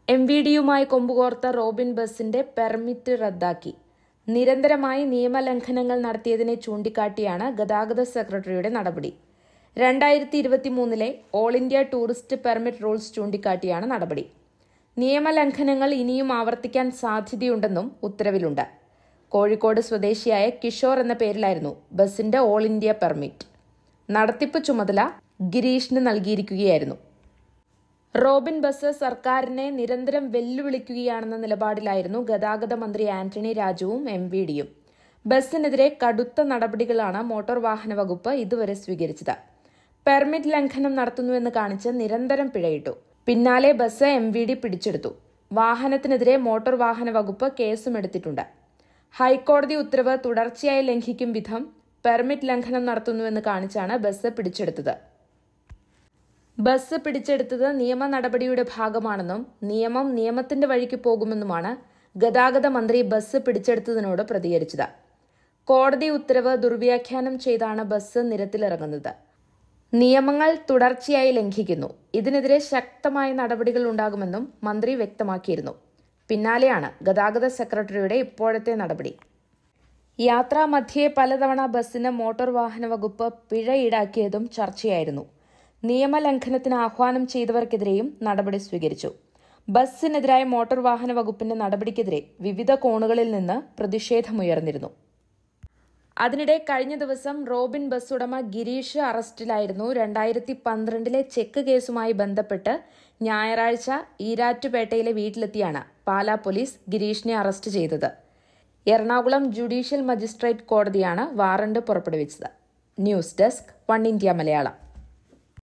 M V ഡിയുമായി കൊമ്പുകോർത്ത Robin ബസിന്റെ പെർമിറ്റ് റദ്ദാക്കി നിരന്തരമായി നിയമലംഘനങ്ങൾ നടത്തിയതിനെ ചൂണ്ടിക്കാട്ടിയാണ് ഗതാഗത സെക്രട്ടറിയുടെ നടപടി രണ്ടായിരത്തി ഇരുപത്തിമൂന്നിലെ all India tourist permit rules ചൂണ്ടിക്കാട്ടിയാണ് നടപടി നിയമലംഘനങ്ങൾ ഇനിയും ആവർത്തിക്കാൻ സാധ്യതയുണ്ടെന്നും ഉത്തരവിലുണ്ട് കോഴിക്കോട് സ്വദേശിയായ കിഷോർ എന്ന പേരിലായിരുന്നു ബസിന്റെ ഓൾ ഇന്ത്യ പെർമിറ്റ് നടത്തിപ്പ് ചുമതല ഗിരീഷിന് നൽകിയിരിക്കുകയായിരുന്നു റോബിൻ ബസ് സർക്കാരിനെ നിരന്തരം വെല്ലുവിളിക്കുകയാണെന്ന നിലപാടിലായിരുന്നു ഗതാഗത മന്ത്രി ആന്റണി രാജുവും എം വി ഡിയും ബസ്സിനെതിരെ കടുത്ത നടപടികളാണ് മോട്ടോർ വാഹന വകുപ്പ് ഇതുവരെ സ്വീകരിച്ചത് പെർമിറ്റ് ലംഘനം നടത്തുന്നുവെന്ന് കാണിച്ച് നിരന്തരം പിഴയിട്ടു പിന്നാലെ ബസ് എം വി ഡി പിടിച്ചെടുത്തു വാഹനത്തിനെതിരെ മോട്ടോർ വാഹന വകുപ്പ് കേസും എടുത്തിട്ടുണ്ട് ഹൈക്കോടതി ഉത്തരവ് തുടർച്ചയായി ലംഘിക്കും വിധം പെർമിറ്റ് ലംഘനം നടത്തുന്നുവെന്ന് കാണിച്ചാണ് ബസ് പിടിച്ചെടുത്തത് ബസ് പിടിച്ചെടുത്തത് നിയമ നടപടിയുടെ ഭാഗമാണെന്നും നിയമം നിയമത്തിന്റെ വഴിക്ക് പോകുമെന്നുമാണ് ഗതാഗത മന്ത്രി ബസ് പിടിച്ചെടുത്തതിനോട് പ്രതികരിച്ചത് കോടതി ഉത്തരവ് ദുർവ്യാഖ്യാനം ചെയ്താണ് ബസ് നിരത്തിലിറങ്ങുന്നത് നിയമങ്ങൾ തുടർച്ചയായി ലംഘിക്കുന്നു ഇതിനെതിരെ ശക്തമായ നടപടികൾ ഉണ്ടാകുമെന്നും മന്ത്രി വ്യക്തമാക്കിയിരുന്നു പിന്നാലെയാണ് ഗതാഗത സെക്രട്ടറിയുടെ ഇപ്പോഴത്തെ നടപടി യാത്രാമധ്യേ പലതവണ ബസ്സിന് മോട്ടോർ വാഹന വകുപ്പ് പിഴ ഈടാക്കിയതും ചർച്ചയായിരുന്നു നിയമലംഘനത്തിന് ആഹ്വാനം ചെയ്തവർക്കെതിരെയും നടപടി സ്വീകരിച്ചു ബസ്സിനെതിരായ മോട്ടോർ വാഹന വകുപ്പിന്റെ നടപടിക്കെതിരെ വിവിധ കോണുകളിൽ നിന്ന് പ്രതിഷേധമുയർന്നിരുന്നു അതിനിടെ കഴിഞ്ഞ ദിവസം റോബിൻ ബസ് ഉടമ ഗിരീഷ് അറസ്റ്റിലായിരുന്നു രണ്ടായിരത്തി പന്ത്രണ്ടിലെ ചെക്ക് കേസുമായി ബന്ധപ്പെട്ട് ഞായറാഴ്ച ഈരാറ്റുപേട്ടയിലെ വീട്ടിലെത്തിയാണ് പാലാ പോലീസ് ഗിരീഷിനെ അറസ്റ്റ് ചെയ്തത് എറണാകുളം ജുഡീഷ്യൽ മജിസ്ട്രേറ്റ് കോടതിയാണ് വാറണ്ട് പുറപ്പെടുവിച്ചത് news desk one India Malayalam